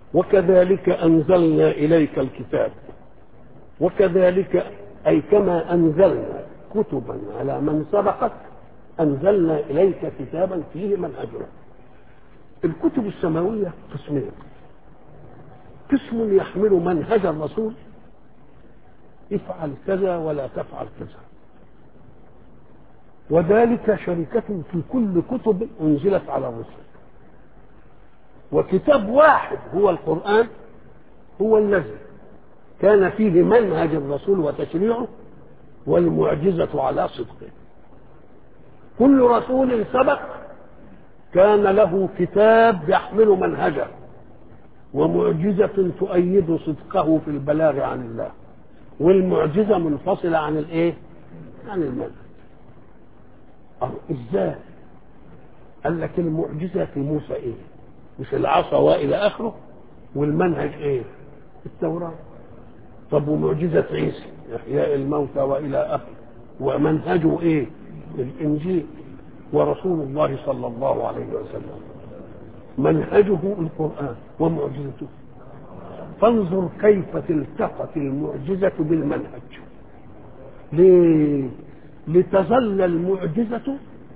وكذلك أنزلنا إليك الكتاب وكذلك أي كما أنزلنا كتبا على من سبقك أنزلنا إليك كتابا فيه منهجنا الكتب السماوية قسمين قسم يحمل منهج الرسول افعل كذا ولا تفعل كذا وذلك شركة في كل كتب أنزلت على الرسل وكتاب واحد هو القرآن هو الذي كان فيه منهج الرسول وتشريعه والمعجزة على صدقه كل رسول سبق كان له كتاب يحمل منهجه ومعجزة تؤيد صدقه في البلاغ عن الله والمعجزة منفصلة عن الايه؟ عن المنهج أه ازاي؟ قال لك المعجزة في موسى ايه؟ مش العصا والى اخره والمنهج ايه؟ التوراة طب ومعجزة عيسى إحياء الموتى وإلى آخره ومنهجه إيه؟ الإنجيل ورسول الله صلى الله عليه وسلم منهجه القرآن ومعجزته فانظر كيف التقت المعجزة بالمنهج ليه؟ لتظل المعجزة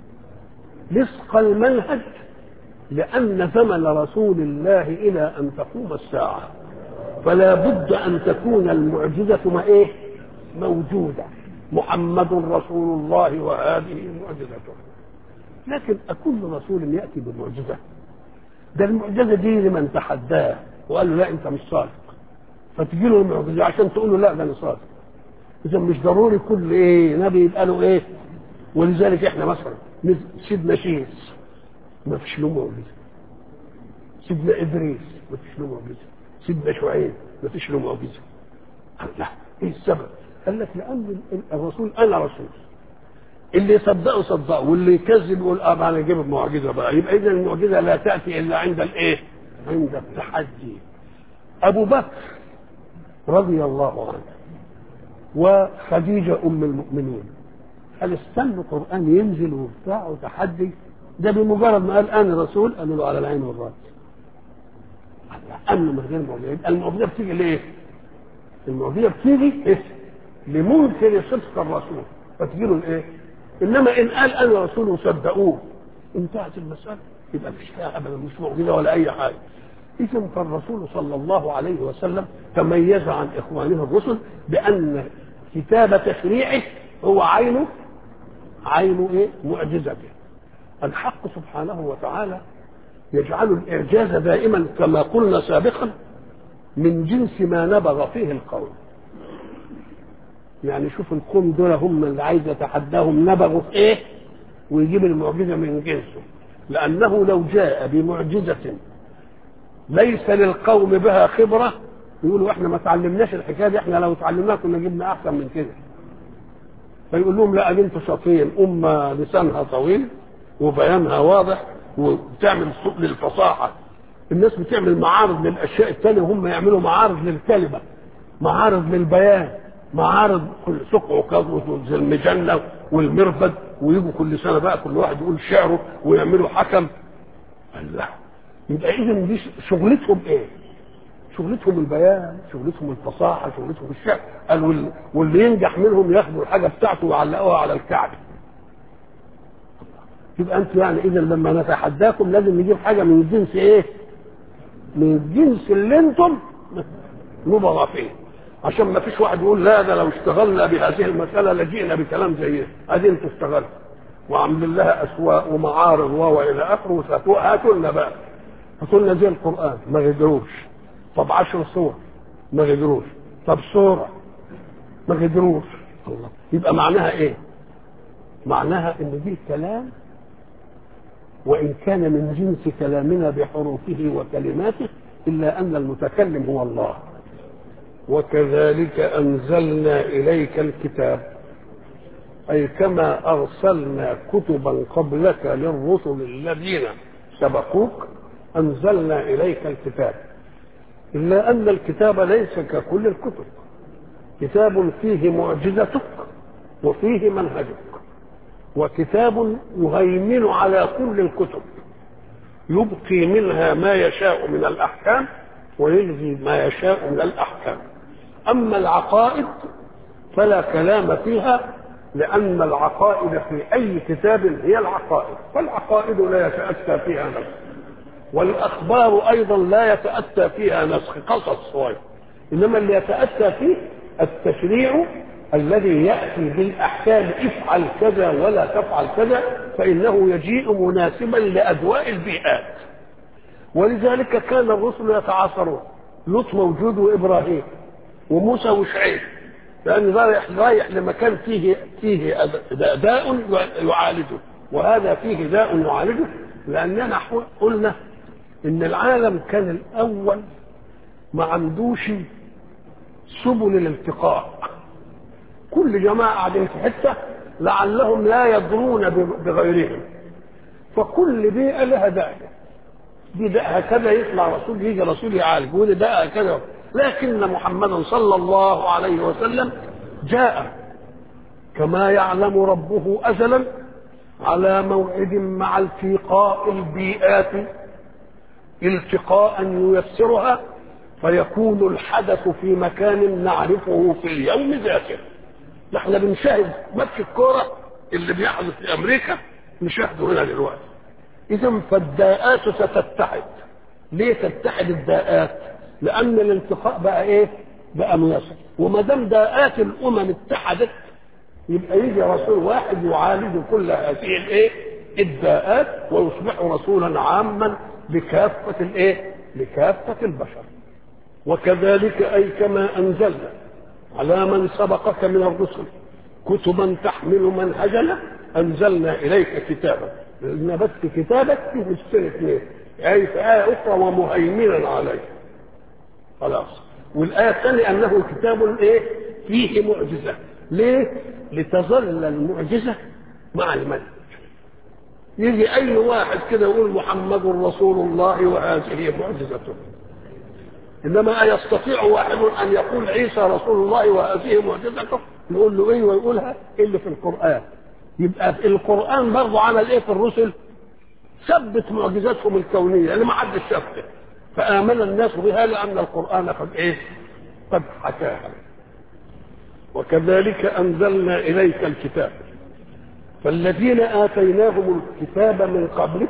لصق المنهج لأن زمن رسول الله إلى أن تقوم الساعة فلا بد أن تكون المعجزة ما إيه؟ موجودة محمد رسول الله وهذه معجزته لكن أكل رسول يأتي بمعجزة ده المعجزة دي لمن تحداه وقال له لا أنت مش صادق فتجي له المعجزة عشان تقول له لا ده أنا صادق إذا مش ضروري كل إيه نبي يبقى له إيه ولذلك إحنا مثلا سيدنا شيس ما فيش له معجزة سيدنا إدريس ما فيش له معجزة سيدنا شعيب ما فيش له معجزة قال لا إيه السبب؟ قال لك لأن الرسول أنا رسول اللي يصدقه صدقه واللي يكذب يقول اه انا اجيب معجزه بقى يبقى اذا المعجزه لا تاتي الا عند الايه؟ عند التحدي. ابو بكر رضي الله عنه وخديجه ام المؤمنين قال استنوا القران ينزل وبتاع وتحدي ده بمجرد ما قال انا رسول قالوا له على العين والراس. امن من غير معجزه المعجزه بتيجي ليه؟ المعجزه بتيجي إيه؟ لمنكر صدق الرسول فتجي له الايه؟ انما ان قال انا رسول وصدقوه انتهت المساله يبقى مفيش فيها ابدا مش معجزه ولا اي حاجه اذا فالرسول صلى الله عليه وسلم تميز عن اخوانه الرسل بان كتاب تشريعه هو عينه عينه ايه معجزته الحق سبحانه وتعالى يجعل الاعجاز دائما كما قلنا سابقا من جنس ما نبغ فيه القول يعني شوف القوم دول هم اللي عايز يتحداهم نبغوا في ايه ويجيب المعجزه من جنسه لانه لو جاء بمعجزه ليس للقوم بها خبره يقولوا احنا ما تعلمناش الحكايه دي احنا لو تعلمناها كنا جبنا احسن من كده فيقول لهم لا انتوا شاطرين امه لسانها طويل وبيانها واضح وبتعمل سوق للفصاحه الناس بتعمل معارض للاشياء الثانيه وهم يعملوا معارض للكلمه معارض للبيان معارض كل سوق عكاظ زي المجنة والمرفد ويجوا كل سنة بقى كل واحد يقول شعره ويعملوا حكم الله يبقى إذا دي شغلتهم إيه؟ شغلتهم البيان شغلتهم الفصاحة شغلتهم الشعر قال واللي ينجح منهم ياخدوا الحاجة بتاعته ويعلقوها على الكعب يبقى أنتوا يعني إذا لما نتحداكم لازم نجيب حاجة من جنس إيه؟ من الجنس اللي أنتم نبغى فيه عشان ما فيش واحد يقول لا ده لو اشتغلنا بهذه المسألة لجئنا بكلام زي ادي انتوا اشتغلتوا وعاملين لها اسواق ومعارض والى اخره هاتوا لنا بقى هاتوا لنا زي القرآن ما قدروش طب عشر صور ما قدروش طب صورة ما قدروش الله يبقى معناها ايه؟ معناها ان دي كلام وان كان من جنس كلامنا بحروفه وكلماته الا ان المتكلم هو الله وكذلك انزلنا اليك الكتاب اي كما ارسلنا كتبا قبلك للرسل الذين سبقوك انزلنا اليك الكتاب الا ان الكتاب ليس ككل الكتب كتاب فيه معجزتك وفيه منهجك وكتاب يهيمن على كل الكتب يبقي منها ما يشاء من الاحكام ويلغي ما يشاء من الأحكام أما العقائد فلا كلام فيها لأن العقائد في أي كتاب هي العقائد فالعقائد لا يتأتى فيها نسخ والأخبار أيضا لا يتأتى فيها نسخ قصص صغير إنما اللي يتأتى فيه التشريع الذي يأتي بالأحكام افعل كذا ولا تفعل كذا فإنه يجيء مناسبا لأدواء البيئات ولذلك كان الرسل يتعاصرون لوط موجود وإبراهيم وموسى وشعيب لأن رايح رايح لمكان فيه فيه داء يعالجه وهذا فيه داء يعالجه لأننا قلنا إن العالم كان الأول ما عندوش سبل الالتقاء كل جماعة قاعدين في حتة لعلهم لا يدرون بغيرهم فكل بيئة لها داء دي داء هكذا يطلع رسول يجي رسول يعالج ودي داء هكذا لكن محمدا صلى الله عليه وسلم جاء كما يعلم ربه أزلا على موعد مع التقاء البيئات التقاء ييسرها فيكون الحدث في مكان نعرفه في اليوم ذاته احنا بنشاهد ماتش الكوره اللي بيحدث في امريكا نشاهده هنا دلوقتي اذا فالداءات ستتحد ليه تتحد الداءات لان الالتقاء بقى ايه بقى ميسر وما دام داءات الامم اتحدت يبقى يجي رسول واحد يعالج كل هذه الايه الداءات ويصبح رسولا عاما لكافه الايه لكافه البشر وكذلك اي كما انزلنا على من سبقك من الرسل كتبا تحمل منهجنا انزلنا اليك كتابا لان بس كتابك فيه مشكله اثنين اي في ايه اخرى ومهيمنا عليه خلاص والايه الثانيه انه كتاب ايه فيه معجزه ليه لتظل المعجزه مع الملك يجي اي واحد كده يقول محمد رسول الله وهذه معجزته انما يستطيع واحد ان يقول عيسى رسول الله وهذه معجزته نقول له ايه ويقولها اللي في القران يبقى في القران برضه عمل ايه في الرسل ثبت معجزاتهم الكونيه اللي ما حدش شافها فامن الناس بها لان القران قد ايه قد حكاها وكذلك انزلنا اليك الكتاب فالذين اتيناهم الكتاب من قبلك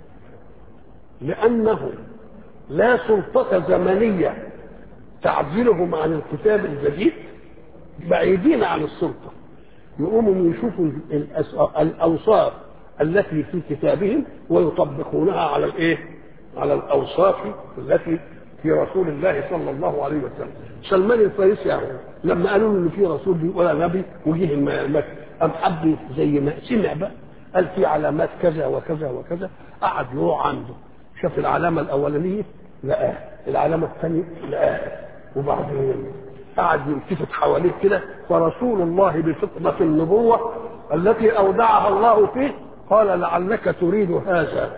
لانه لا سلطة زمنية تعزلهم عن الكتاب الجديد بعيدين عن السلطة يقوموا يشوفوا الأوصاف التي في كتابهم ويطبقونها على الإيه؟ على الأوصاف التي في رسول الله صلى الله عليه وسلم سلمان الفارسي يعني لما قالوا له ان في رسول ولا نبي وجه المكة قام حب زي ما سمع بقى قال في علامات كذا وكذا وكذا قعد يروح عنده شاف العلامة الأولانية لقاها العلامة الثانية لقاها وبعدين قعد يلتفت حواليه كده فرسول الله بفطنة النبوة التي أودعها الله فيه قال لعلك تريد هذا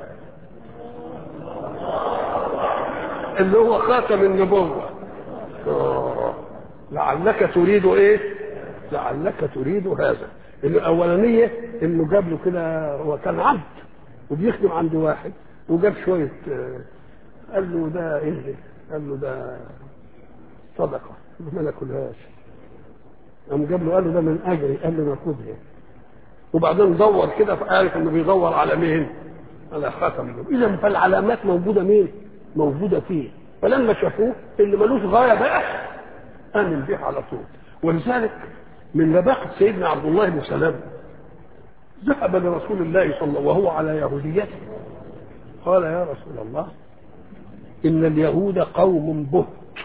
اللي هو خاتم النبوة أوه. لعلك تريد ايه لعلك تريد هذا الأولانية انه جاب له كده هو كان عبد وبيخدم عند واحد وجاب شوية قال له ده ايه قال له ده صدقة ما ناكلهاش قام جاب له قال له ده من اجري قال له ناخدها وبعدين دور كده فعارف انه بيدور على مين على خاتم اذا فالعلامات موجودة مين موجودة فيه فلما شافوه اللي ملوش غاية بقى آمن به على طول ولذلك من لباقة سيدنا عبد الله بن سلام ذهب لرسول الله صلى الله وهو على يهوديته قال يا رسول الله إن اليهود قوم بهت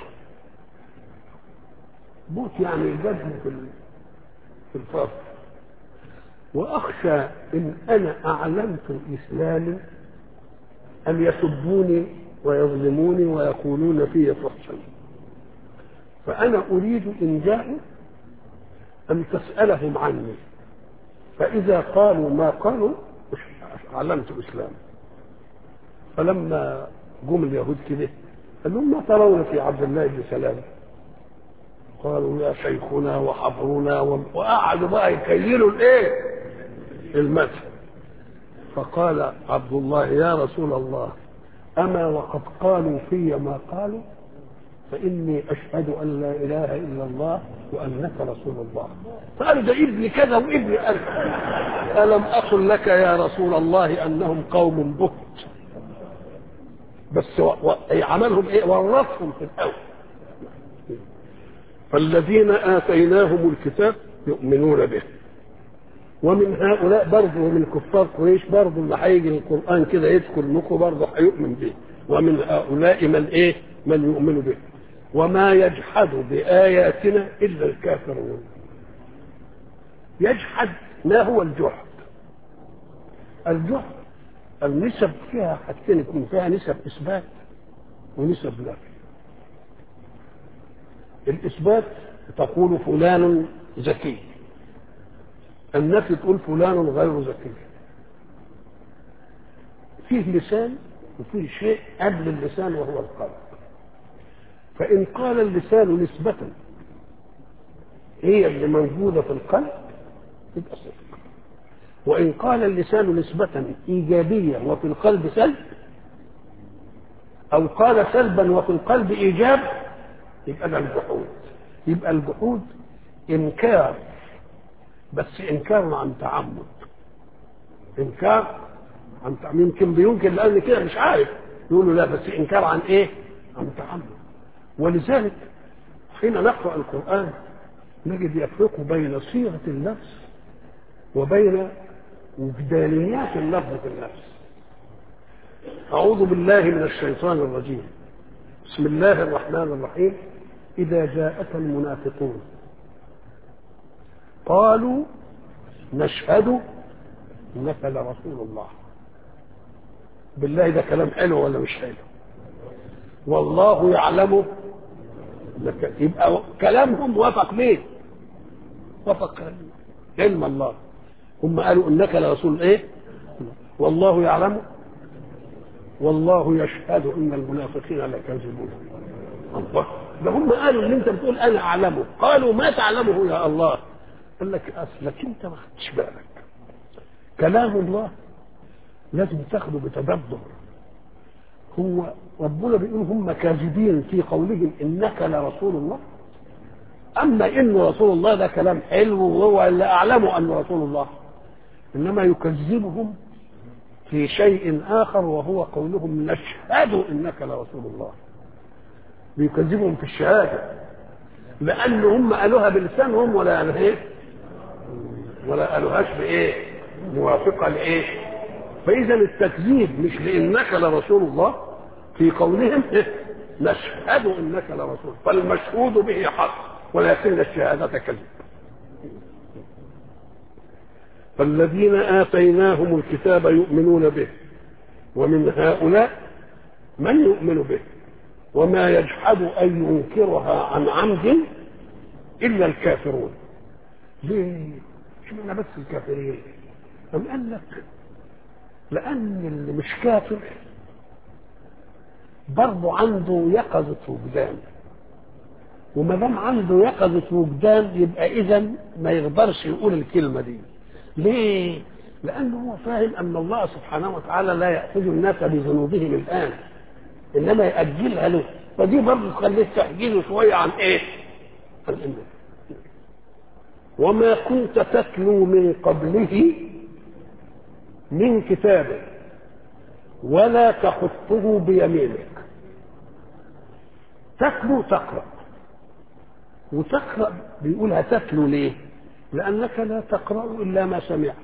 بهت يعني الجزم في في الفرق وأخشى إن أنا أعلنت إسلامي أن يسبوني ويظلموني ويقولون في فحشا فأنا أريد إن جاءوا أن تسألهم عني فإذا قالوا ما قالوا أعلنت إسلامي فلما جم اليهود كده قال لهم ما ترون في عبد الله بن سلام قالوا يا شيخنا وحبرنا وقعدوا بقى يكيلوا الايه المدح فقال عبد الله يا رسول الله اما وقد قالوا في ما قالوا فاني اشهد ان لا اله الا الله وانك رسول الله فقال ده ابن كذا وابن ألف الم اقل لك يا رسول الله انهم قوم بهت بس و... و... عملهم ايه ورثهم في الاول فالذين اتيناهم الكتاب يؤمنون به ومن هؤلاء برضه ومن كفار قريش برضه اللي هيجي القران كده يذكر مخه برضه هيؤمن به ومن هؤلاء من ايه من يؤمن به وما يجحد بآياتنا إلا الكافرون يجحد ما هو الجحد الجحد النسب فيها حاجتين يكون فيها نسب إثبات ونسب نفي الإثبات تقول فلان ذكي النفي تقول فلان غير ذكي فيه لسان وفيه شيء قبل اللسان وهو القلب فإن قال اللسان نسبة هي اللي موجودة في القلب يبقى صدق وإن قال اللسان نسبة إيجابية وفي القلب سلب أو قال سلبا وفي القلب إيجاب يبقى ده الجحود يبقى الجحود إنكار بس إنكار عن تعمد إنكار عن تعمد يمكن بينكر لأن كده مش عارف يقول له لا بس إنكار عن إيه؟ عن تعمد ولذلك حين نقرأ القرآن نجد يفرق بين صيغة اللفظ وبين وجدانيات اللفظ في النفس أعوذ بالله من الشيطان الرجيم بسم الله الرحمن الرحيم إذا جاءك المنافقون قالوا نشهد إنك لرسول الله بالله ده كلام حلو ولا مش حلو والله يعلم إنك يبقى كلامهم وافق مين وافق علم الله هم قالوا انك لرسول ايه والله يعلم والله يشهد ان المنافقين لكاذبون الله ده هم قالوا ان انت بتقول انا اعلمه قالوا ما تعلمه يا الله قال لك اصلك انت ما خدتش بالك كلام الله لازم تاخده بتدبر هو ربنا بيقول هم كاذبين في قولهم انك لرسول الله اما انه رسول الله ده كلام حلو وهو اللي اعلمه انه رسول الله انما يكذبهم في شيء اخر وهو قولهم نشهد انك لرسول الله بيكذبهم في الشهاده لان هم قالوها بلسانهم ولا قالوها ايه ولا قالوهاش بايه موافقه لايه فاذا التكذيب مش لانك لرسول الله في قولهم إيه؟ نشهد انك لرسول فالمشهود به حق ولكن الشهاده كذب فالذين آتيناهم الكتاب يؤمنون به ومن هؤلاء من يؤمن به وما يجحد أن ينكرها عن عمد إلا الكافرون ليه؟ اشمعنى بس الكافرين؟ أم قال لك لأن اللي مش كافر برضه عنده يقظة وجدان وما دام عنده يقظة وجدان يبقى إذا ما يقدرش يقول الكلمة دي ليه؟ لأنه هو فاهم أن الله سبحانه وتعالى لا يأخذ الناس بذنوبهم الآن إنما يأجلها له فدي برضه تخليك تحجيله شوية عن إيه؟ عن إنه وما كنت تتلو من قبله من كتابه ولا تخطه بيمينك تتلو تقرأ وتقرأ بيقولها تتلو ليه؟ لأنك لا تقرأ إلا ما سمعت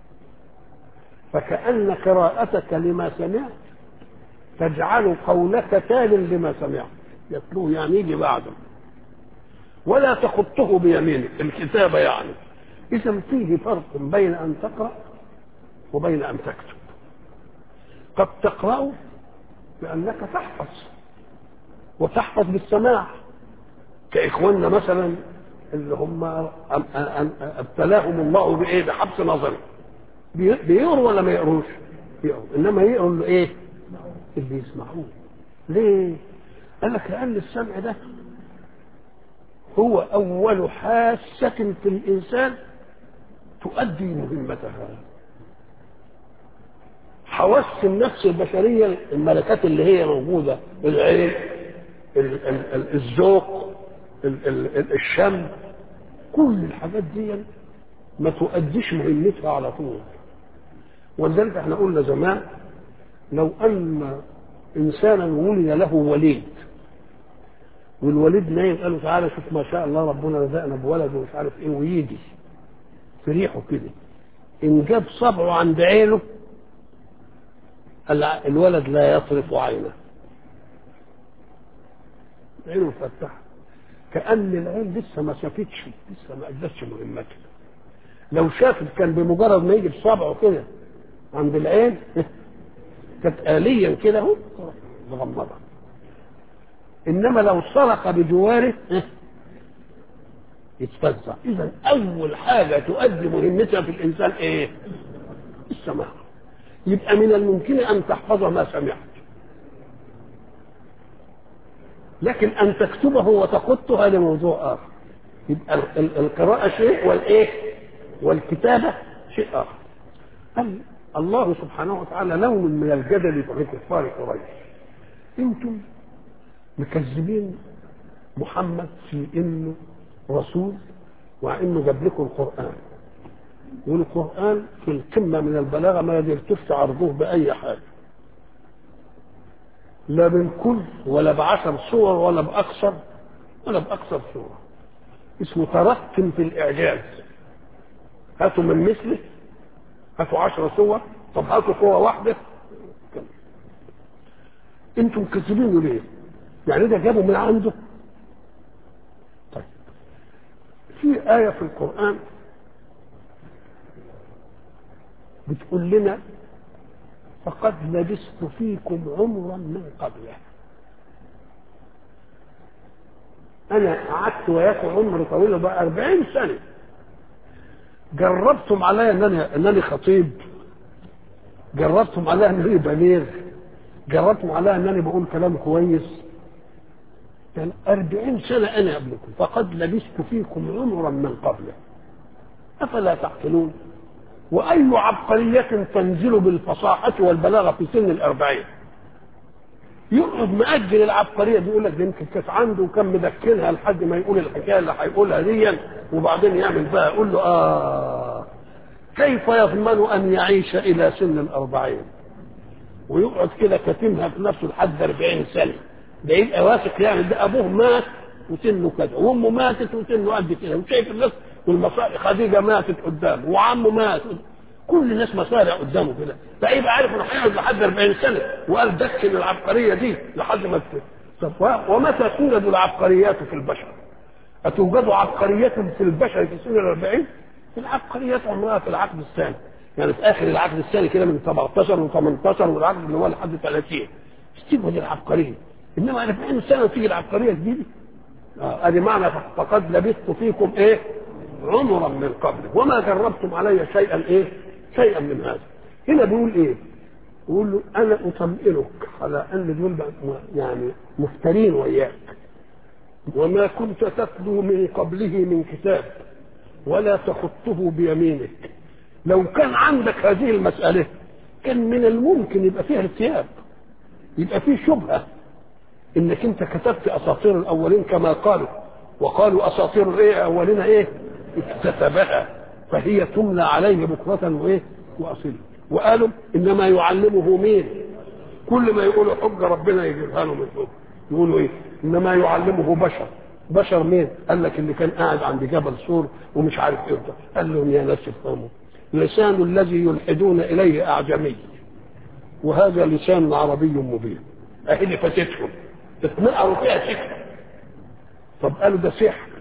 فكأن قراءتك لما سمعت تجعل قولك تال لما سمعت يتلوه يعني يجي بعده ولا تخطه بيمينك الكتابة يعني إذا فيه فرق بين أن تقرأ وبين أن تكتب قد تقرأ بأنك تحفظ وتحفظ بالسماع كإخواننا مثلا اللي هم ابتلاهم الله بايه بحبس نظري بيقروا ولا ما يقروش يقروا انما يقروا اللي ايه اللي يسمعوه ليه قال لك لان السمع ده هو اول حاسه في الانسان تؤدي مهمتها حواس النفس البشريه الملكات اللي هي موجوده العين ال- ال- ال- الذوق ال- ال- ال- الشم كل الحاجات دي ما تؤديش مهمتها على طول ولذلك احنا قلنا زمان لو ان انسانا ولد له وليد والوليد نايم قال له تعالى شوف ما شاء الله ربنا رزقنا بولد ومش عارف ايه ويجي في ريحه كده ان جاب صبعه عند عينه الع- الولد لا يطرف عينه عينه مفتحه كأن العين لسه ما شافتش لسه ما أدتش مهمتها لو شافت كان بمجرد ما يجي بصبعه كده عند العين كانت آليا كده اهو مغمضة إنما لو صرخ بجواره يتفزع إذا أول حاجة تؤدي مهمتها في الإنسان إيه؟ السماع يبقى من الممكن أن تحفظ ما سمعت لكن أن تكتبه وتخطه هذا موضوع آخر يبقى ال- ال- القراءة شيء والإيه؟ والكتابة شيء آخر قال الله سبحانه وتعالى لون من الجدل في كفار قريش انتم مكذبين محمد في انه رسول وانه جاب لكم القران والقران في القمه من البلاغه ما قدرتوش عرضوه باي حاجه لا بالكل ولا بعشر صور ولا باكثر ولا باكثر صور اسمه ترتم في الاعجاز هاتوا من مثله هاتوا عشر صور طب هاتوا صورة واحدة كده. انتم كذبين ليه؟ يعني ده جابوا من عنده طيب في آية في القرآن بتقول لنا فقد لبثت فيكم عمرا من قبله أنا قعدت وياكم عمر طويل بقى أربعين سنة جربتم عليا أنني أنني خطيب جربتم عليا أنني بليغ جربتم عليا أنني بقول كلام كويس كان أربعين سنة أنا قبلكم فقد لبثت فيكم عمرا من قبله أفلا تعقلون وأي عبقرية تنزل بالفصاحة والبلاغة في سن الأربعين يقعد مأجل العبقرية دي يقول لك ده يمكن كانت عنده وكان مدكنها لحد ما يقول الحكاية اللي هيقولها دي وبعدين يعمل بقى يقول له آه كيف يضمن أن يعيش إلى سن الأربعين ويقعد كده كاتمها في نفسه لحد 40 سنة ده يبقى واثق يعني ده أبوه مات وسنه كذا وأمه ماتت وسنه قد كده وشايف الناس والمصائب خديجة ماتت قدامه وعمه مات كل الناس مصارع قدامه كده فيبقى عارف انه هيقعد لحد 40 سنه وقال دكن العبقريه دي لحد ما ت- طب و- ومتى توجد العبقريات في البشر؟ أتوجد عبقرية في البشر في سن الأربعين؟ العبقريات عمرها في العقد الثاني يعني في آخر العقد الثاني كده من 17 و18 والعقد اللي هو لحد 30 استوجد العبقرية إنما 40 سنة تيجي العبقرية جديدة آه ادي معنى فقد لبثت فيكم ايه عمرا من قبل وما جربتم علي شيئا ايه شيئا من هذا هنا بيقول ايه يقول له انا اطمئنك على ان دول م- يعني مفترين وياك وما كنت تتلو من قبله من كتاب ولا تخطه بيمينك لو كان عندك هذه المسألة كان من الممكن يبقى فيها ارتياب يبقى فيه شبهة انك انت كتبت اساطير الاولين كما قالوا وقالوا اساطير الايه اولين ايه اكتتبها فهي تملى عليه بكرة وايه واصيلا وقالوا انما يعلمه مين كل ما يقولوا حجه ربنا يجيبها له من فوق يقولوا ايه انما يعلمه بشر بشر مين قال لك اللي كان قاعد عند جبل سور ومش عارف ايه ده. قال لهم يا ناس افهموا لسان الذي يلحدون اليه اعجمي وهذا لسان عربي مبين اهي اللي فاتتهم اتنقروا فيها سحر طب قالوا ده سحر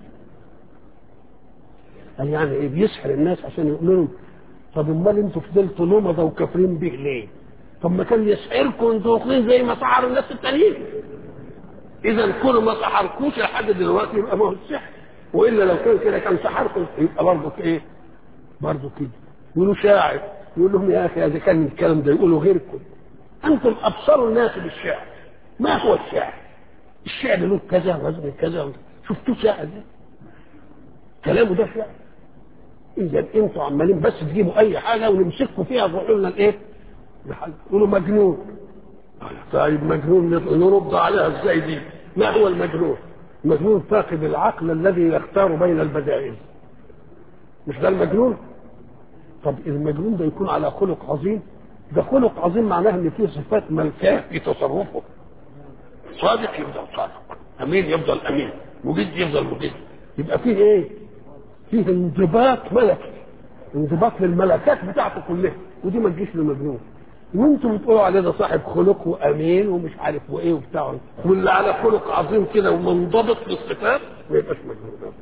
قال يعني ايه بيسحر الناس عشان يقولوا لهم طب امال انتوا فضلتوا نمضة وكافرين به ليه؟ طب ما كان يسحركم انتوا واخدين زي ما سحروا الناس التانيين اذا كل ما سحركوش لحد دلوقتي يبقى ما هو السحر والا لو كان كده كان سحركم يبقى برضه ايه؟ برضه كده يقولوا شاعر يقول لهم يا اخي اذا كان الكلام ده يقولوا غيركم انتم ابصروا الناس بالشعر ما هو الشعر؟ الشعر له كذا وزن كذا شفتوه شاعر ده؟ كلامه ده شعر اذا انتوا عمالين بس تجيبوا اي حاجه ونمسكوا فيها تروحوا لنا الايه؟ يقولوا مجنون طيب مجنون نرد عليها ازاي دي؟ ما هو المجنون المجنون فاقد العقل الذي يختار بين البدائل مش ده المجنون طب المجنون ده يكون على خلق عظيم ده خلق عظيم معناه ان فيه صفات ملكاه في تصرفه صادق يفضل صادق امين يفضل امين مجد يفضل مجد يبقى فيه ايه فيه انضباط ملكي انضباط للملكات بتاعته كلها ودي ما تجيش للمجنون وانتم بتقولوا عليه ده صاحب خلق وامين ومش عارف وايه وبتاع واللي على خلق عظيم كده ومنضبط في الصفات ما يبقاش مجنون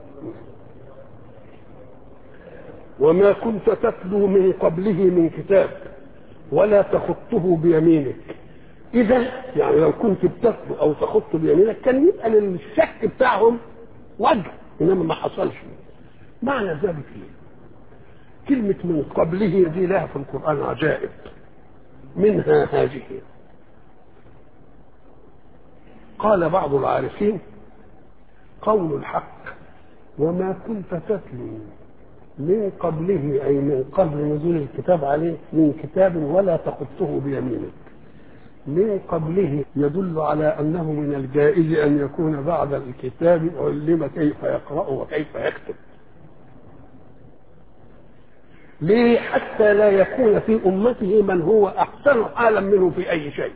وما كنت تتلو من قبله من كتاب ولا تخطه بيمينك اذا يعني لو كنت بتتلو او تخط بيمينك كان يبقى للشك بتاعهم وجه انما ما حصلش معنى ذلك ايه كلمة من قبله دي لها في القرآن عجائب منها هذه قال بعض العارفين قول الحق وما كنت تتلو من قبله أي من قبل نزول الكتاب عليه من كتاب ولا تخطه بيمينك من قبله يدل على أنه من الجائز أن يكون بعد الكتاب علم كيف يقرأ وكيف يكتب ليه حتى لا يكون في أمته من هو أحسن حالا منه في أي شيء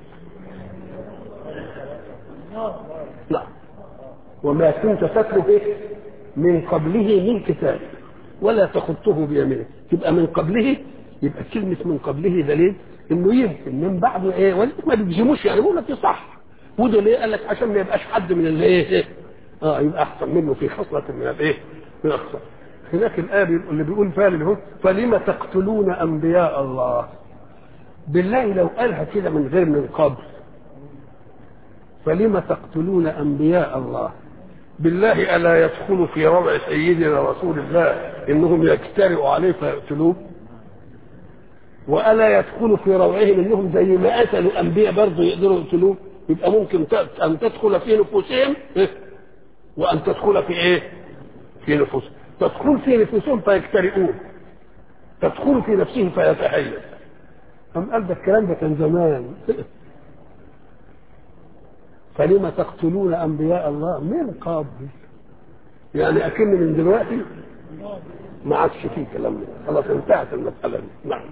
لا وما كنت تتلو إيه من قبله من كتاب ولا تخطه بيمينك تبقى من قبله يبقى كلمة من قبله دليل انه يمكن من بعده ايه ولكن ما بيجزموش يعني بيقول لك صح وده ليه قال لك عشان ما يبقاش حد من اللي ايه اه يبقى احسن منه في خصلة من الايه من الخصال هناك الآية اللي بيقول فيها اللي فلم تقتلون أنبياء الله بالله لو قالها كده من غير من قبل فلم تقتلون أنبياء الله بالله ألا يدخل في روع سيدنا رسول الله إنهم يجترئوا عليه فيقتلوه وألا يدخل في روعهم إنهم زي ما قتلوا أنبياء برضه يقدروا يقتلوه يبقى ممكن أن تدخل في نفوسهم وأن تدخل في إيه؟ في نفوسهم تدخل في نفوسهم فيجترئون تدخل في نفسهم فيتحيز أم قال ده الكلام ده كان زمان فلما تقتلون أنبياء الله من قبل يعني أكن من دلوقتي ما عادش فيه كلام ده خلاص انتهت المسألة دي نعم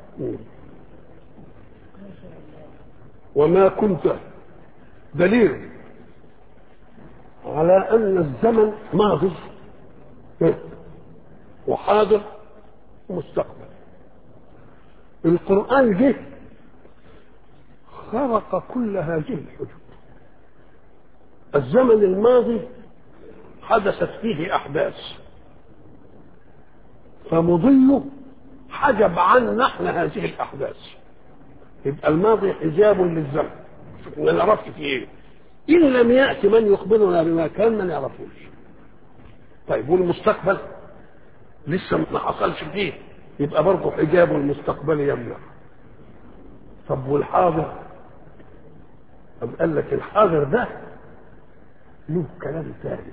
وما كنت دليل على أن الزمن ماضي وحاضر ومستقبل القرآن جه خرق كل هذه الحدود الزمن الماضي حدثت فيه أحداث فمضيه حجب عنا احنا هذه الأحداث يبقى الماضي حجاب للزمن ما نعرفش فيه ايه إن لم يأتي من يخبرنا بما كان ما نعرفوش طيب والمستقبل لسه ما حصلش فيه يبقى برضه حجاب المستقبل يمنع طب والحاضر طب قال لك الحاضر ده له كلام ثاني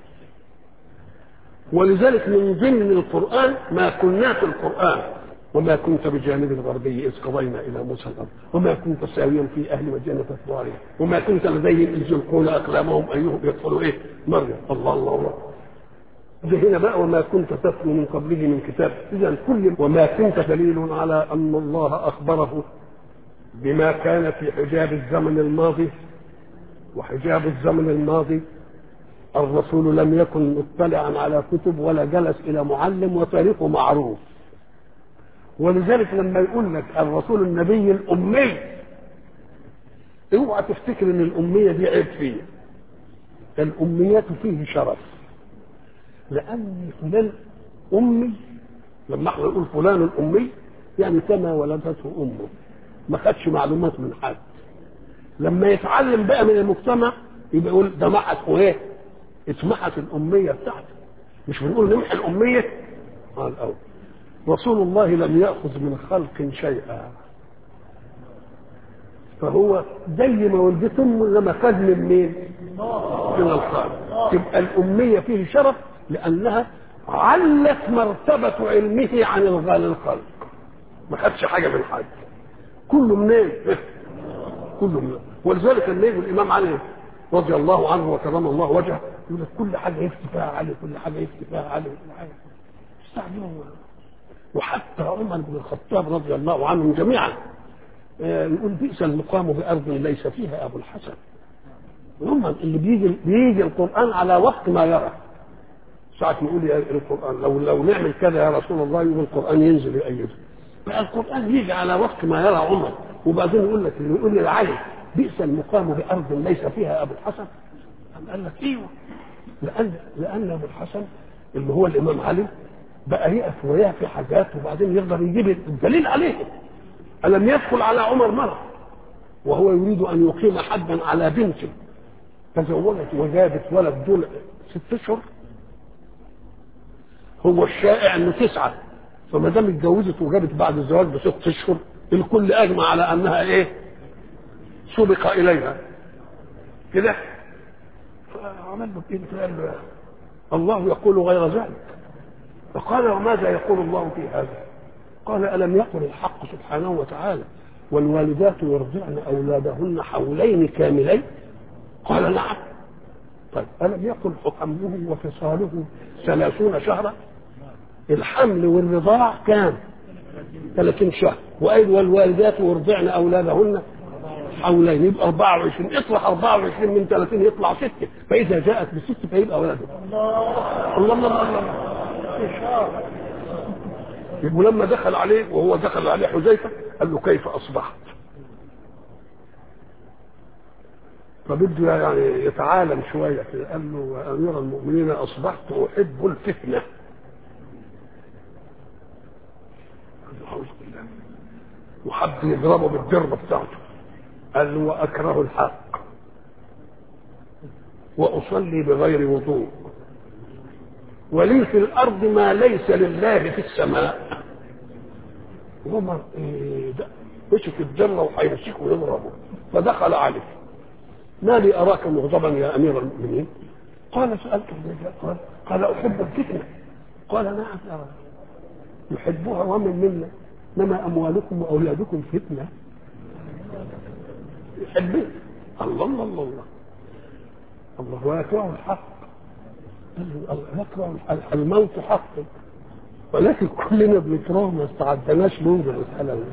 ولذلك من ضمن القرآن ما كنا في القرآن وما كنت بجانب الغربي إذ قضينا إلى موسى الأرض وما كنت ساويا في أهل مدينة أسوارهم وما كنت لديهم إذ يلقون أقلامهم أيهم يدخلوا إيه مريم الله الله الله ده هنا بقى وما كنت تتلو من قبله من كتاب اذا كل وما كنت دليل على ان الله اخبره بما كان في حجاب الزمن الماضي وحجاب الزمن الماضي الرسول لم يكن مطلعا على كتب ولا جلس الى معلم وتاريخه معروف ولذلك لما يقول لك الرسول النبي الامي اوعى تفتكر ان الاميه دي عيب فيه الاميات فيه شرف لأن فلان أمي لما احنا نقول فلان الأمي يعني كما ولدته أمه ما خدش معلومات من حد لما يتعلم بقى من المجتمع يبقى يقول ده محت ايه؟ اتمحت الأمية بتاعته مش بنقول نمحي الأمية قال الأول رسول الله لم يأخذ من خلق شيئا فهو زي ما ولدته امه لما خد من مين؟ من الخالق تبقى الأمية فيه شرف لأنها علت مرتبة علمه عن الخلق ما خدش حاجة من حد كله منين كله منين ولذلك الليل الإمام علي رضي الله عنه وكرم الله وجهه يقول لك كل حاجه يفتي فيها علي كل حاجه يفتي فيها علي كل حاجه استعجلوا وحتى عمر بن الخطاب رضي الله عنهم جميعا آه، يقول بئس المقام بارض ليس فيها ابو الحسن هم اللي بيجي بيجي القران على وقت ما يرى ساعة ما يقول يا القرآن لو لو نعمل كذا يا رسول الله يقول القرآن ينزل يأيده بقى القرآن يجي على وقت ما يرى عمر وبعدين يقول لك اللي يقول لعلي بئس المقام بأرض ليس فيها أبو الحسن قام قال لك ايوه لأن لأن أبو الحسن اللي هو الإمام علي بقى يقف وياه في حاجات وبعدين يقدر يجيب الدليل عليه ألم يدخل على عمر مرة وهو يريد أن يقيم حدا على بنته تزوجت وجابت ولد دول ست أشهر هو الشائع انه تسعه فما دام اتجوزت وجابت بعد الزواج بست اشهر الكل اجمع على انها ايه؟ سبق اليها كده فعمل له بايده كده قال له الله يقول غير ذلك فقال وماذا يقول الله في هذا؟ قال الم يقل الحق سبحانه وتعالى والوالدات يرضعن اولادهن حولين كاملين قال نعم طيب ألم يقل حمله وفصاله ثلاثون شهرا الحمل والرضاع كان 30 شهر وأيضا والوالدات يرضعن أولادهن حولين يبقى 24 اطرح 24 من 30 يطلع 6 فإذا جاءت بست فيبقى ولده الله الله الله الله يبقى لما دخل عليه وهو دخل عليه حذيفة قال له كيف أصبحت فبده يعني يتعالم شويه كده قال له يا امير المؤمنين اصبحت احب الفتنه اعوذ بالله وحب يضربه بالدربه بتاعته قال له واكره الحق واصلي بغير وضوء ولي في الارض ما ليس لله في السماء عمر إيه ده مسك الدره وهيمسكه ويضربه فدخل عليه ما لي أراك مغضبا يا أمير المؤمنين قال سألت الرجال قال قال أحب الفتنة قال نعم يا رب يحبها ومن منا إنما أموالكم وأولادكم فتنة يحبها الله الله الله الله الله ويكره الحق يكره الموت حق ولكن كلنا بنكرهه ما استعدناش له المسألة دي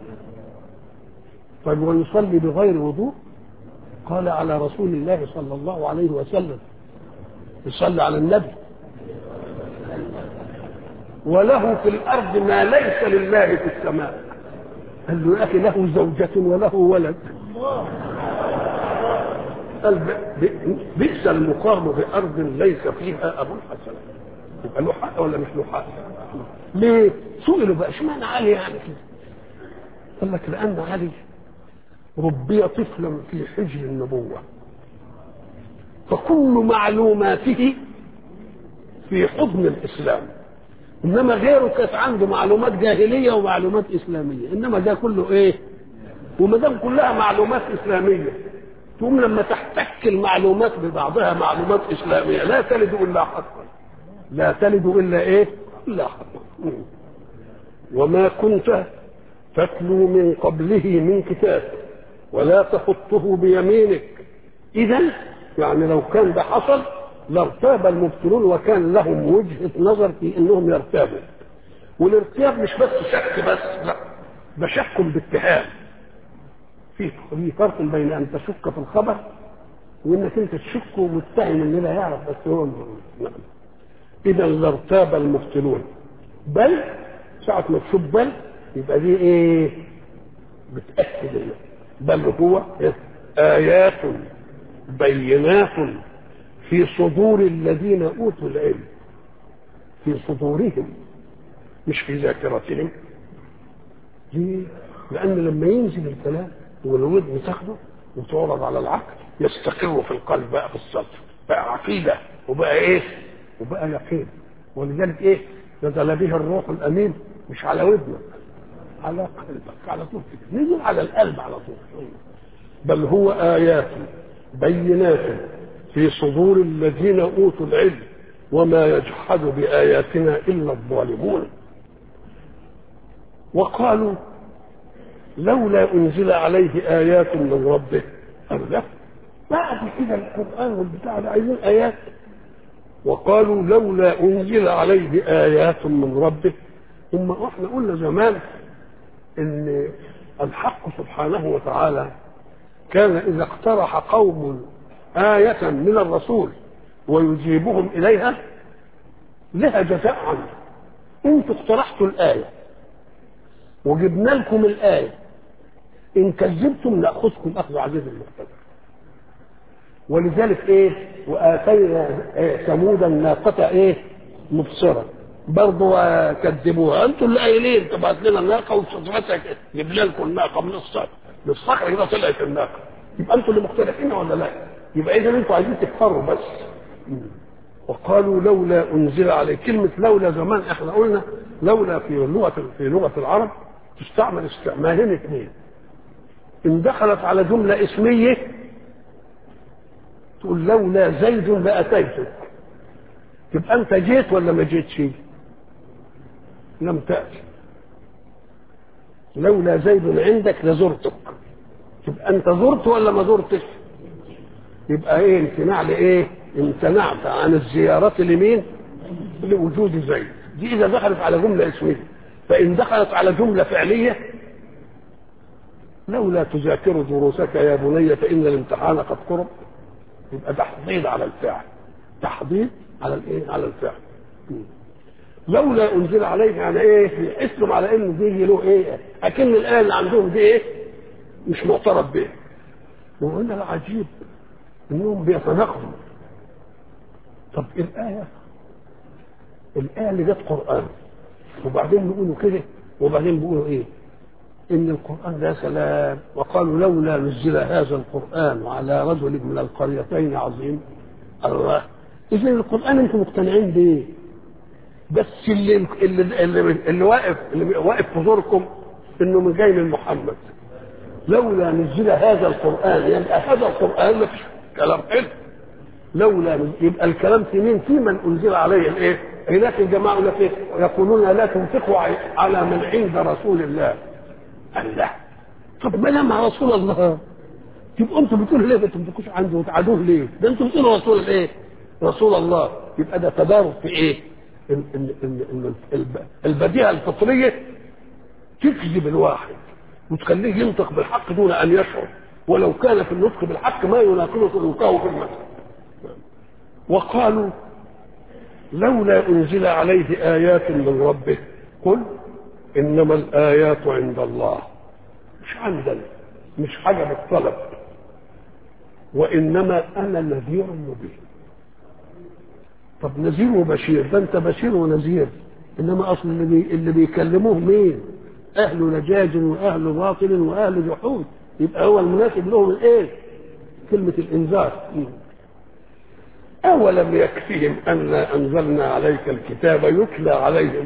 طيب ويصلي بغير وضوء قال على رسول الله صلى الله عليه وسلم يصلي على النبي وله في الارض ما ليس لله في السماء قال له يا اخي له زوجة وله ولد قال بئس المقام بارض ليس فيها ابو الحسن يبقى له حق ولا مش له حق؟ ليه؟ سئلوا بقى اشمعنى علي يعني كده؟ قال لك لان علي ربي طفلا في حجر النبوة فكل معلوماته في حضن الإسلام إنما غيره كانت عنده معلومات جاهلية ومعلومات إسلامية إنما ده كله إيه وما دام كلها معلومات إسلامية تقوم لما تحتك المعلومات ببعضها معلومات إسلامية لا تلد إلا حقا لا تلد إلا إيه إلا حقا وما كنت تتلو من قبله من كتاب ولا تخطه بيمينك اذا يعني لو كان ده حصل لارتاب المبطلون وكان لهم وجهه نظر في انهم يرتابوا والارتياب مش بس شك بس لا ده شك باتهام في في فرق بين ان تشك في الخبر وانك انت تشك ومتهم ان لا يعرف بس هو نعم اذا لارتاب المبطلون بل ساعة ما تشوف بل يبقى دي ايه بتأكد إيه؟ بل هو آيات بينات في صدور الذين أوتوا العلم في صدورهم مش في ذاكرتهم ليه؟ لأن لما ينزل الكلام والودن تاخده وتعرض على العقل يستقر في القلب بقى في الصدر بقى عقيدة وبقى إيه؟ وبقى يقين ولذلك إيه؟ نزل به الروح الأمين مش على ودنك على قلبك على طول كده نزل على القلب على طول بل هو آيات بينات في صدور الذين أوتوا العلم وما يجحد بآياتنا إلا الظالمون وقالوا لولا أنزل عليه آيات من ربه قال لا بعد كده القران والبتاع ده عايزين ايات وقالوا لولا انزل عليه ايات من ربه ثم احنا قلنا زمان ان الحق سبحانه وتعالى كان اذا اقترح قوم آية من الرسول ويجيبهم إليها لها جزاء عنه انتوا اقترحتوا الآية وجبنا لكم الآية إن كذبتم نأخذكم أخذ عزيز المقتدر ولذلك إيه وآتينا إيه ثمود الناقة إيه مبصرة برضه كذبوها انتوا اللي قايلين تبعت لنا الناقه وصفتها جبنا لكم الناقه من الصخر من الصخر كده طلعت الناقه يبقى انتوا اللي مختلفين ولا لا؟ يبقى اذا انتوا عايزين تكفروا بس وقالوا لولا انزل عليه كلمه لولا زمان احنا قلنا لولا في لغه في لغه العرب تستعمل استعمالين اثنين ان دخلت على جمله اسميه تقول لولا زيد لاتيتك تبقى انت جيت ولا ما جيتش لم تاتي لولا زيد عندك لزرتك تبقى انت زرت ولا ما زرتش يبقى ايه امتناع لايه امتنعت عن الزيارة لمين لوجود زيد دي اذا دخلت على جملة اسمية فان دخلت على جملة فعلية لولا تذاكر دروسك يا بني فان الامتحان قد قرب يبقى تحضيض على الفعل تحضيض على الايه على الفعل لولا انزل عليه يعني ايه يحسهم على انه دي له ايه اكن الايه اللي عندهم دي ايه مش معترف بها وهنا العجيب انهم بيتناقضوا طب الايه الايه اللي جت قران وبعدين بيقولوا كده وبعدين بيقولوا ايه ان القران ده سلام وقالوا لولا نزل هذا القران على رجل من القريتين عظيم الله اذا القران انتم مقتنعين بيه بس اللي اللي اللي, اللي واقف اللي واقف في زوركم انه من جاي من محمد لولا نزل هذا القران يبقى هذا القران ما فيش كلام حلو لولا يبقى الكلام في مين في من انزل عليه الايه هناك الجماعه يقول لك يقولون لا تنفقوا على من عند رسول الله الله طب ما لما رسول الله تبقوا انتم بتقولوا ليه ما تنفقوش عنده وتعادوه ليه؟ ده انتم بتقولوا رسول الايه؟ رسول الله يبقى ده تضارب في ايه؟ ال ال ال ال البديهه الفطريه تكذب الواحد وتخليه ينطق بالحق دون ان يشعر ولو كان في النطق بالحق ما يناقض نطقه في المثل وقالوا لولا انزل عليه ايات من ربه قل انما الايات عند الله مش عندنا مش حاجه بالطلب وانما انا نذير مبين طب نذير وبشير ده انت بشير ونذير انما اصل اللي, بي اللي بيكلموه مين اهل لجاج واهل باطل واهل جحود يبقى هو المناسب لهم الايه كلمه الانذار اولم يكفيهم انا انزلنا عليك الكتاب يتلى عليهم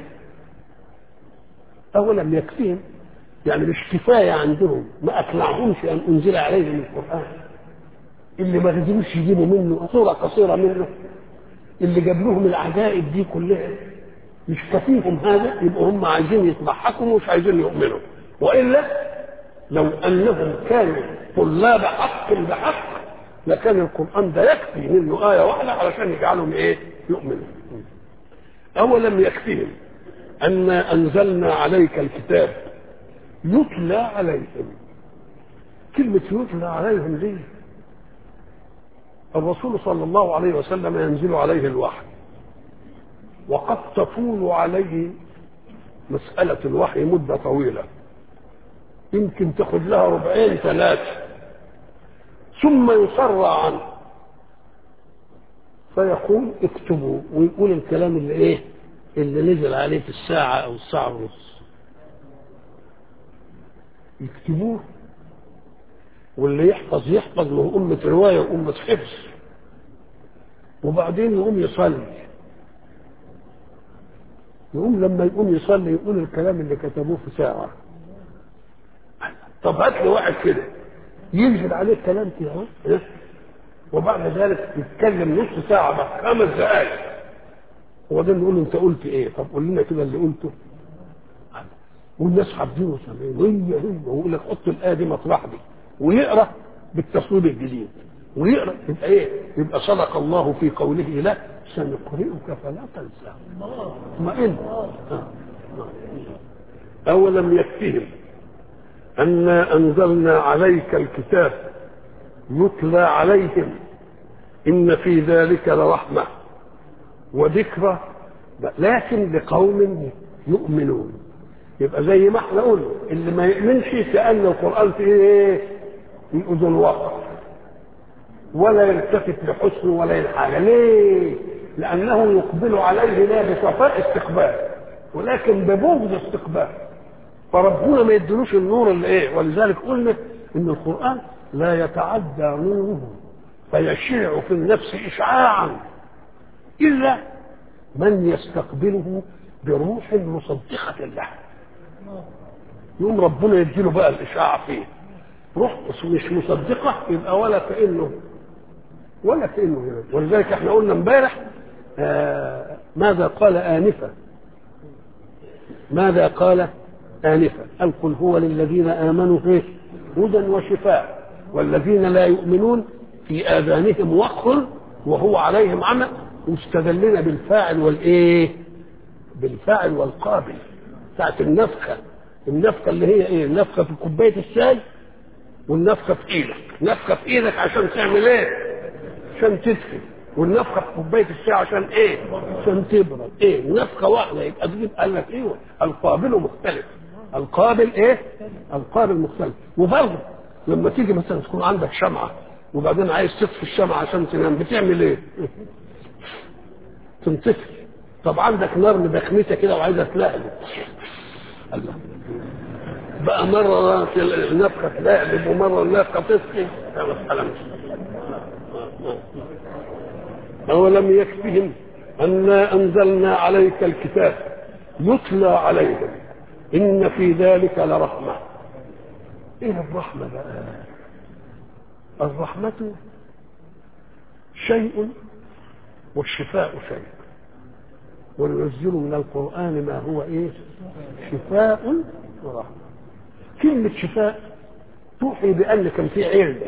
اولم يكفيهم يعني مش كفايه عندهم ما اقنعهمش ان انزل عليهم القران اللي ما قدروش يجيبوا منه صوره قصيره منه اللي جاب لهم العجائب دي كلها مش كفيهم هذا يبقوا هم عايزين يتضحكوا ومش عايزين يؤمنوا والا لو انهم كانوا طلاب حق بحق لكان القران ده يكفي منه ايه واحده علشان يجعلهم ايه يؤمنوا اولم يكفيهم انا انزلنا عليك الكتاب يتلى عليهم كلمه يتلى عليهم دي الرسول صلى الله عليه وسلم ينزل عليه الوحي وقد تطول عليه مسألة الوحي مدة طويلة يمكن تاخد لها ربعين ثلاثة ثم يسرع عنه فيقول اكتبوا ويقول الكلام اللي ايه اللي نزل عليه في الساعة أو الساعة ونص يكتبوه واللي يحفظ يحفظ له أمة رواية وأمة حفظ وبعدين يقوم يصلي يقوم لما يقوم يصلي يقول الكلام اللي كتبوه في ساعة طب هات لي واحد كده ينزل عليه الكلام كده وبعد ذلك يتكلم نص ساعة بقى خمس دقائق وبعدين نقول له انت قلت ايه؟ طب قول لنا كده اللي قلته والناس حافظينه وسامعين هي هي ويقول لك حط الايه دي مطرح دي ويقرا بالتصوير الجديد ويقرا يبقى ايه؟ يبقى صدق الله في قوله له سنقرئك فلا تنسى اطمئن أولم يكفهم أنا أنزلنا عليك الكتاب يتلى عليهم إن في ذلك لرحمة وذكرى لكن لقوم يؤمنون يبقى زي ما احنا قلنا اللي ما يؤمنش كأن القرآن فيه ايه؟ في أذن وقر ولا يلتفت لحسنه ولا لحاجة ليه؟ لأنه يقبل عليه لا بصفاء استقبال ولكن ببغض استقبال فربنا ما يدلوش النور اللي ايه ولذلك قلنا ان القرآن لا يتعدى نوره فيشيع في النفس إشعاعا إلا من يستقبله بروح مصدقة له يوم ربنا يديله بقى الإشعاع فيه روح مش مصدقة يبقى ولا كأنه ولا كأنه ولذلك احنا قلنا امبارح آه ماذا قال آنفا ماذا قال آنفا قال قل هو للذين آمنوا فيه هدى وشفاء والذين لا يؤمنون في آذانهم وقر وهو عليهم عمى واستدلنا بالفاعل والإيه بالفاعل والقابل ساعة النفخة النفخة اللي هي إيه النفخة في كوباية الشاي والنفخة في إيدك نفخة في إيدك عشان تعمل إيه عشان تدفي والنفخه في كوبايه الشاي عشان ايه؟ عشان تبرد ايه؟ نفخه واحده يبقى تجيب قال لك ايوه القابل مختلف القابل ايه؟ القابل مختلف وبرضه لما تيجي مثلا تكون عندك شمعه وبعدين عايز تطفي الشمعه عشان تنام بتعمل ايه؟ تنطفي طب عندك نار مدخنته كده وعايزه تلهلب الله بقى مره النفخه تلهلب ومره النفخه تطفي مساله مش أولم يكفهم أنا أنزلنا عليك الكتاب يتلى عليهم إن في ذلك لرحمة إيه الرحمة بقى الرحمة شيء والشفاء شيء وننزل من القرآن ما هو إيه شفاء ورحمة كلمة شفاء توحي بأن كان في علة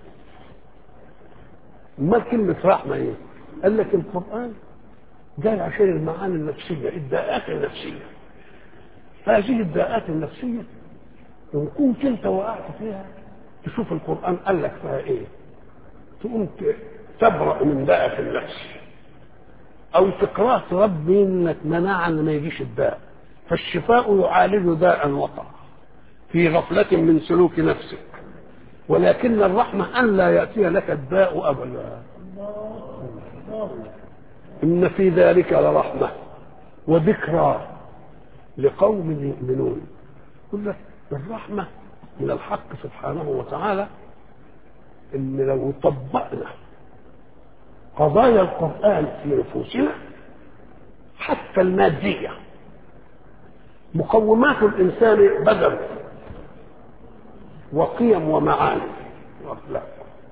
ما كلمة رحمة إيه قال لك القرآن جاي عشان المعاني النفسية الداءات النفسية هذه الداءات النفسية إن كنت أنت وقعت فيها تشوف القرآن قال لك فيها إيه تقوم تبرأ من داءة النفس أو تقرأ تربي إنك مناعا ما يجيش الداء فالشفاء يعالج داء وقع في غفلة من سلوك نفسك ولكن الرحمة أن لا يأتي لك الداء أبدا إن في ذلك لرحمة وذكرى لقوم يؤمنون يقول لك الرحمة من الحق سبحانه وتعالى إن لو طبقنا قضايا القرآن في نفوسنا حتى المادية مقومات الإنسان بدن وقيم ومعاني وأخلاق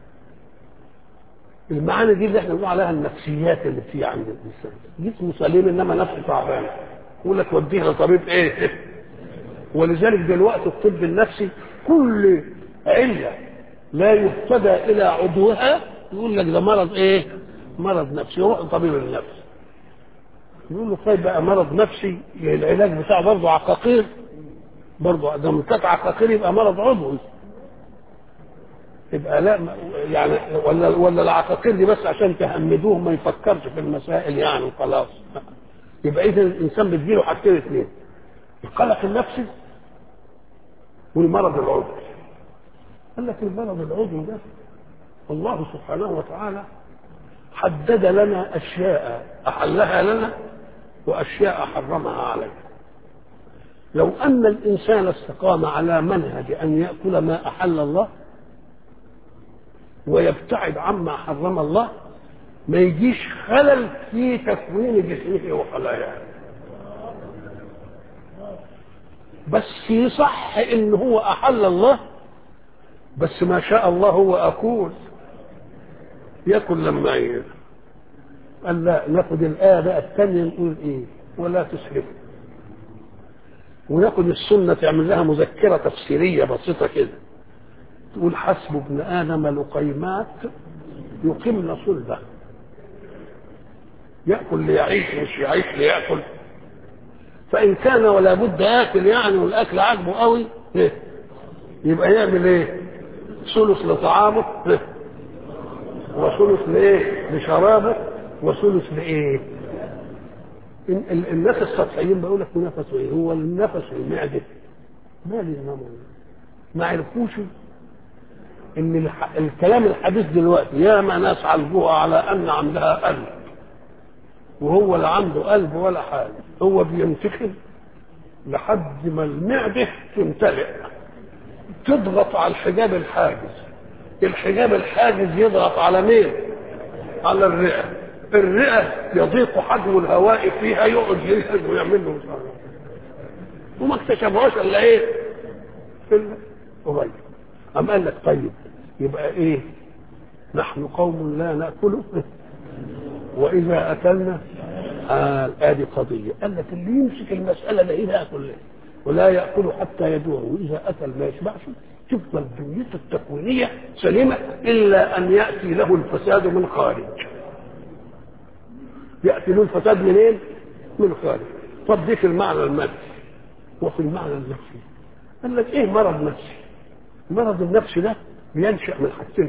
المعاني دي اللي احنا بنقول عليها النفسيات اللي في عند الانسان جسمه سليم انما نفسه تعبان يقول لك وديها لطبيب ايه ولذلك دلوقتي الطب النفسي كل عله لا يهتدى الى عضوها يقول لك ده مرض ايه مرض نفسي يروح لطبيب النفس يقول له طيب بقى مرض نفسي العلاج بتاعه برضه عقاقير برضه ده كانت عقاقير يبقى مرض عضوي يبقى لا يعني ولا ولا العقاقير دي بس عشان تهمدوه ما يفكرش في المسائل يعني وخلاص يبقى اذا الانسان بتجيله حاجتين اثنين القلق النفسي والمرض العضوي قال لك المرض العضوي ده الله سبحانه وتعالى حدد لنا اشياء احلها لنا واشياء حرمها علينا لو ان الانسان استقام على منهج ان ياكل ما احل الله ويبتعد عما حرم الله ما يجيش خلل في تكوين جسمه وخلاياه بس يصح ان هو احل الله بس ما شاء الله هو اكول ياكل لما ي... قال لا ناخد الايه بقى الثانيه نقول ايه ولا تسرفوا وناخد السنه تعمل لها مذكره تفسيريه بسيطه كده تقول حسب ابن ادم لقيمات يقمن صلبه ياكل ليعيش مش يعيش لياكل فان كان ولا بد ياكل يعني والاكل عاجبه قوي إيه؟ يبقى يعمل ايه ثلث لطعامه إيه؟ وثلث لايه لشرابه وثلث لايه ال- ال- الناس السطحيين بيقول لك نفسه ايه هو النفس المعده ما لي ما عرفوش ان الح... الكلام الحديث دلوقتي يا ما ناس عالجوها على ان عندها قلب وهو لا عنده قلب ولا حاجه هو بينتخب لحد ما المعده تمتلئ تضغط على الحجاب الحاجز الحجاب الحاجز يضغط على مين على الرئه الرئه يضيق حجم الهواء فيها يقعد يلحق ويعمل له مش عارف وما اكتشفوهاش الا ايه الا قريب أم قال لك طيب يبقى ايه نحن قوم لا ناكل واذا اكلنا آه ادي قضيه قال لك اللي يمسك المساله ده ايه ياكل ولا ياكل حتى يجوع واذا اكل ما يشبعش تفضل دنيته التكوينيه سليمه الا ان ياتي له الفساد من خارج ياتي له الفساد منين؟ من خارج طب دي في المعنى المادي وفي المعنى النفسي قال لك ايه مرض نفسي؟ المرض النفسي ده بينشا من حاجتين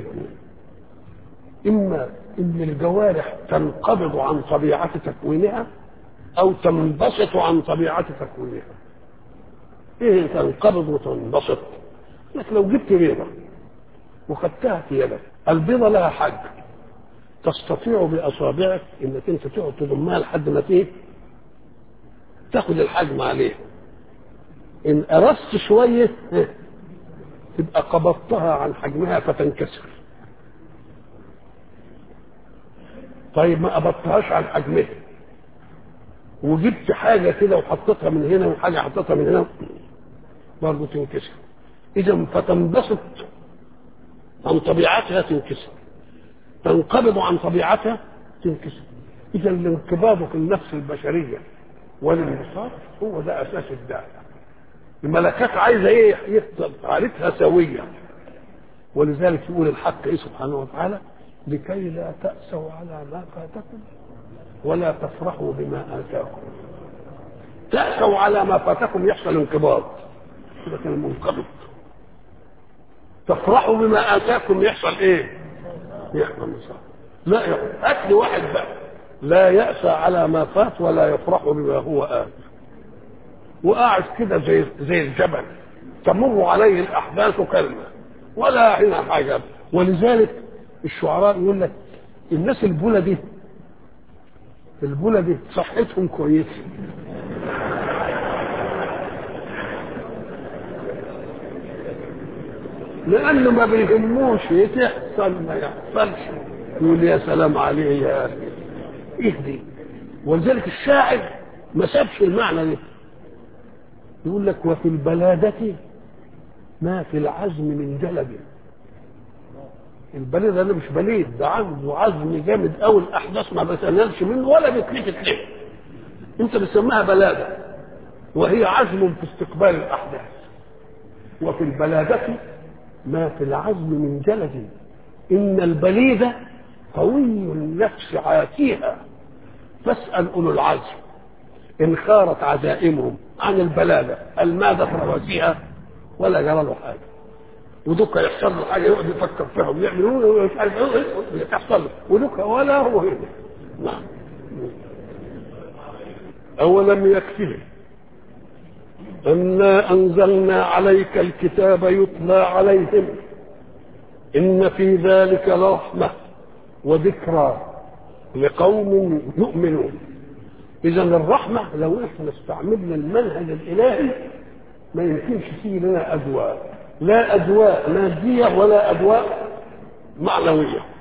اما ان الجوارح تنقبض عن طبيعه تكوينها او تنبسط عن طبيعه تكوينها ايه تنقبض وتنبسط لك لو جبت بيضه وخدتها في يدك البيضه لها حج تستطيع باصابعك انك انت تقعد تضمها لحد ما تيه تاخد الحجم عليها ان قرصت شويه تبقى قبضتها عن حجمها فتنكسر طيب ما قبضتهاش عن حجمها وجبت حاجه كده وحطيتها من هنا وحاجه حطيتها من هنا برضه تنكسر اذا فتنبسط عن طبيعتها تنكسر تنقبض عن طبيعتها تنكسر اذا الانقباض في النفس البشريه والانبساط هو ده اساس الداء الملكات عايزه ايه يفضل حالتها سويه ولذلك يقول الحق ايه سبحانه وتعالى لكي لا تأسوا على ما فاتكم ولا تفرحوا بما آتاكم تأسوا على ما فاتكم يحصل انقباض كده كان منقبض تفرحوا بما آتاكم يحصل ايه يحصل مصاب لا يحصل أكل واحد بقى لا يأسى على ما فات ولا يفرح بما هو آت وقاعد كده زي زي الجبل تمر عليه الأحداث كلمة ولا هنا حاجة ولذلك الشعراء يقول لك الناس البولة دي البولة دي صحتهم كويسة لأنه ما بيهموش تحصل ما يحصلش يقول يا سلام عليه يا أخي إيه دي ولذلك الشاعر ما سابش المعنى ده يقول لك وفي البلادة ما في العزم من جلب البليد ده مش بليد ده عنده عزم جامد قوي الاحداث ما بتنالش منه ولا بتلفت له انت بتسميها بلاده وهي عزم في استقبال الاحداث وفي البلاده ما في العزم من جلد ان البليد قوي النفس عاتيها فاسال اولو العزم ان خارت عزائمهم عن البلاده الماذا في رواسيها ولا جرى له حاجه ودك يحصل له حاجه يقعد يفكر فيهم يعملون مش عارف ايه تحصل له ودك ولا هو هنا نعم أولم يكفهم أنا أنزلنا عليك الكتاب يتلى عليهم إن في ذلك لرحمة وذكرى لقوم يؤمنون إذا الرحمة لو إحنا استعملنا المنهج الإلهي ما يمكنش فيه لنا أدواء لا أدواء مادية ولا أدواء معنوية